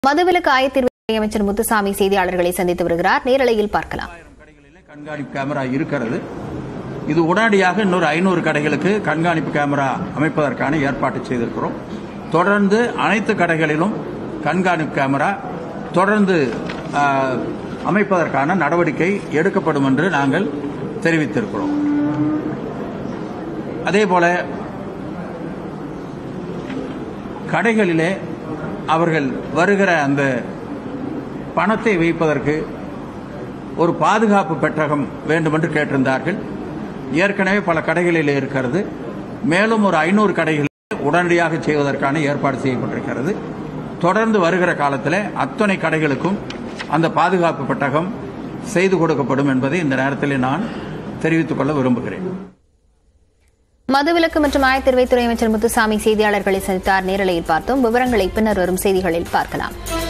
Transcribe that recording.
மதுவிலக்கு ஆயத்தீர்வு அமைச்சர் முத்துசாமி செய்தியாளர்களை சந்தித்து வருகிறார் நேரலையில் பார்க்கலாம் கடைகளிலே கண்காணிப்பு கேமரா இருக்கிறது இது உடனடியாக இன்னொரு ஐநூறு கடைகளுக்கு கண்காணிப்பு கேமரா அமைப்பதற்கான ஏற்பாடு செய்திருக்கிறோம் தொடர்ந்து அனைத்து கடைகளிலும் கண்காணிப்பு கேமரா தொடர்ந்து ஆ, அமைப்பதற்கான நடவடிக்கை எடுக்கப்படும் என்று நாங்கள் தெரிவித்திருக்கிறோம் அதேபோல கடைகளிலே அவர்கள் வருகிற அந்த பணத்தை வைப்பதற்கு ஒரு பாதுகாப்பு பெட்டகம் வேண்டுமென்று கேட்டிருந்தார்கள் ஏற்கனவே பல கடைகளில் இருக்கிறது மேலும் ஒரு ஐநூறு கடைகளில் உடனடியாக செய்வதற்கான ஏற்பாடு செய்யப்பட்டிருக்கிறது தொடர்ந்து வருகிற காலத்தில் அத்தனை கடைகளுக்கும் அந்த பாதுகாப்பு பெட்டகம் செய்து கொடுக்கப்படும் என்பதை இந்த நேரத்தில் நான் தெரிவித்துக் கொள்ள விரும்புகிறேன் மதுவிலக்கு மற்றும் ஆயத்தீர்வைத்துறை அமைச்சர் முத்துசாமி செய்தியாளர்களை சந்தித்தார் நேரலையில் பார்த்தோம் விவரங்களை பின்னர் வரும் செய்திகளில் பார்க்கலாம்